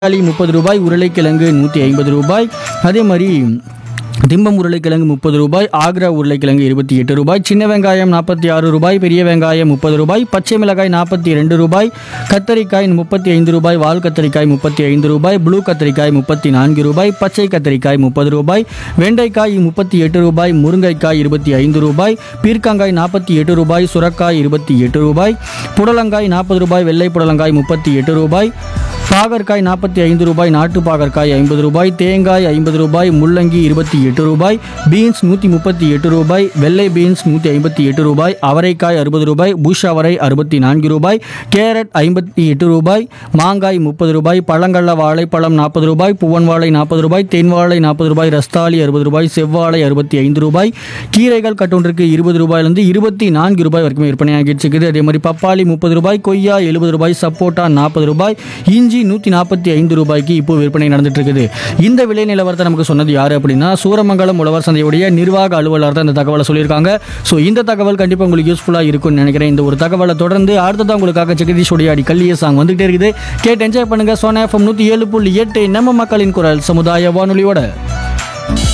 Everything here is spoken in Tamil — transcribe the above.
தக்காளி முப்பது ரூபாய் உருளைக்கிழங்கு நூற்றி ஐம்பது ரூபாய் அதே மாதிரி திம்பம் உருளைக்கிழங்கு முப்பது ரூபாய் ஆக்ரா உருளைக்கிழங்கு இருபத்தி எட்டு ரூபாய் சின்ன வெங்காயம் நாற்பத்தி ஆறு ரூபாய் பெரிய வெங்காயம் முப்பது ரூபாய் பச்சை மிளகாய் நாற்பத்தி ரெண்டு ரூபாய் கத்தரிக்காய் முப்பத்தி ஐந்து ரூபாய் வால் கத்தரிக்காய் முப்பத்தி ஐந்து ரூபாய் ப்ளூ கத்தரிக்காய் முப்பத்தி நான்கு ரூபாய் பச்சை கத்தரிக்காய் முப்பது ரூபாய் வெண்டைக்காய் முப்பத்தி எட்டு ரூபாய் முருங்கைக்காய் இருபத்தி ஐந்து ரூபாய் பீர்க்கங்காய் நாற்பத்தி எட்டு ரூபாய் சுரக்காய் இருபத்தி எட்டு ரூபாய் புடலங்காய் நாற்பது ரூபாய் வெள்ளை புடலங்காய் முப்பத்தி எட்டு ரூபாய் பாகற்காய் நாற்பத்தி ஐந்து ரூபாய் நாட்டு பாகற்காய் ஐம்பது ரூபாய் தேங்காய் ஐம்பது ரூபாய் முள்ளங்கி இருபத்தி எட்டு ரூபாய் பீன்ஸ் நூற்றி முப்பத்தி எட்டு ரூபாய் வெள்ளை பீன்ஸ் நூற்றி ஐம்பத்தி எட்டு ரூபாய் அவரைக்காய் அறுபது ரூபாய் புஷ் அவரை அறுபத்தி நான்கு ரூபாய் கேரட் ஐம்பத்தி எட்டு ரூபாய் மாங்காய் முப்பது ரூபாய் பழங்கள்ள வாழைப்பழம் நாற்பது ரூபாய் புவன் வாழை நாற்பது ரூபாய் தென் வாழை நாற்பது ரூபாய் ரஸ்தாளி அறுபது ரூபாய் செவ்வாழை அறுபத்தி ஐந்து ரூபாய் கீரைகள் கட்டொன்றுக்கு இருபது ரூபாயிலிருந்து இருபத்தி நான்கு ரூபாய் வரைக்கும் விற்பனையாகிட்டு இருக்குது அதே மாதிரி பப்பாளி முப்பது ரூபாய் கொய்யா எழுபது ரூபாய் சப்போட்டா நாற்பது ரூபாய் இஞ்சி நூற்றி நாற்பத்தி ஐந்து ரூபாய்க்கு இப்போ விற்பனை நடந்துட்டு இருக்குது இந்த விலை நிலவரத்தை நமக்கு சொன்னது யார் அப்படின்னா சூரமங்கலம் உழவர் சந்தையுடைய நிர்வாக அலுவலர் தான் இந்த தகவலை சொல்லியிருக்காங்க ஸோ இந்த தகவல் கண்டிப்பாக உங்களுக்கு யூஸ்ஃபுல்லாக இருக்கும்னு நினைக்கிறேன் இந்த ஒரு தகவலை தொடர்ந்து அடுத்ததான் உங்களுக்காக ஜெகதீஷோடைய அடி கல்லிய சாங் வந்துகிட்டே இருக்குது கேட்டு என்ஜாய் பண்ணுங்க சோனா எஃப்எம் நூற்றி ஏழு புள்ளி எட்டு நம்ம மக்களின் குரல் சமுதாய வானொலியோட